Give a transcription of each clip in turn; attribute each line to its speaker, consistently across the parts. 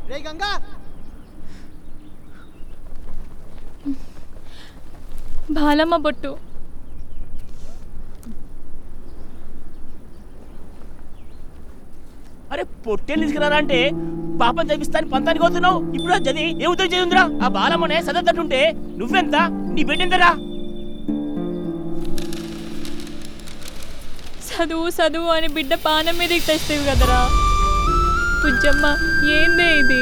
Speaker 1: రే గంగా
Speaker 2: బాలమ్మ బొట్టు
Speaker 3: అరే పొట్టేలు తీసుకురారా అంటే పాపం చదివిస్తాను పంతానికి పోతున్నావు ఇప్పుడు అది చదివి ఏ ఉద్యోగం చదివిందిరా ఆ బాలమ్మనే చదవద్దంటుంటే నువ్వెంత నీ బిడ్డెంతరా
Speaker 2: చదువు చదువు అని బిడ్డ పానం మీదకి తెస్తావు కదరా పుజ్జమ్మ ఏందే ఇది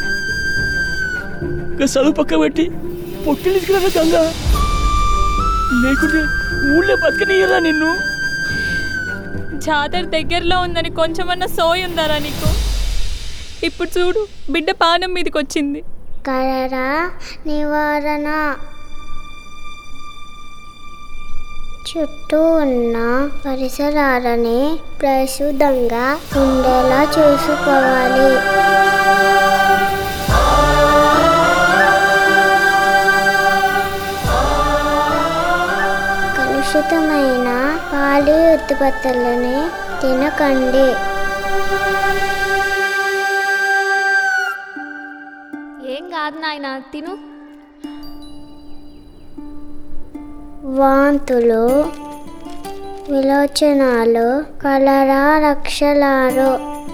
Speaker 3: ఇంకా చదువు పక్క పెట్టి పొట్టేలు తీసుకురారా గంగా లేకుంటే ఊళ్ళో బతకనీయరా నిన్ను
Speaker 2: జాతర దగ్గరలో ఉందని కొంచెమన్నా సోయి ఉందారా నీకు ఇప్పుడు చూడు బిడ్డ పానం మీదకి వచ్చింది
Speaker 4: కలరా నివారణ చుట్టూ ఉన్న పరిసరాలని పరిశుద్ధంగా ఉండేలా చూసుకోవాలి కలుషితమైన పాలి ఉత్పత్తులని తినకండి
Speaker 5: ఏం కాదు నాయన తిను
Speaker 4: వాంతులు విలోచనాలు కలరా లక్షలాలు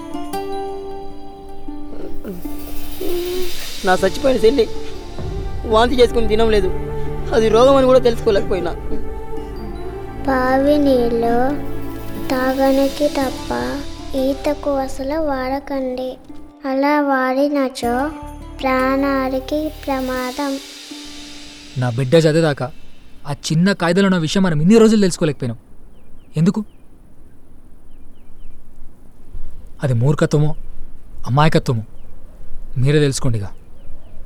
Speaker 6: నా చచ్చిపోయిన చెల్లి వాంతి చేసుకుని తినం లేదు అది రోగం అని కూడా తెలుసుకోలేకపోయినా
Speaker 4: బావి నీళ్ళు తాగడానికి తప్ప ఈతకు అసలు వాడకండి అలా వాడినచో ప్రాణానికి ప్రమాదం
Speaker 7: నా బిడ్డ చదివేదాకా ఆ చిన్న కాయిదాలో ఉన్న విషయం మనం ఇన్ని రోజులు తెలుసుకోలేకపోయినాం ఎందుకు అది మూర్ఖత్వమో అమాయకత్వమో మీరే తెలుసుకోండిగా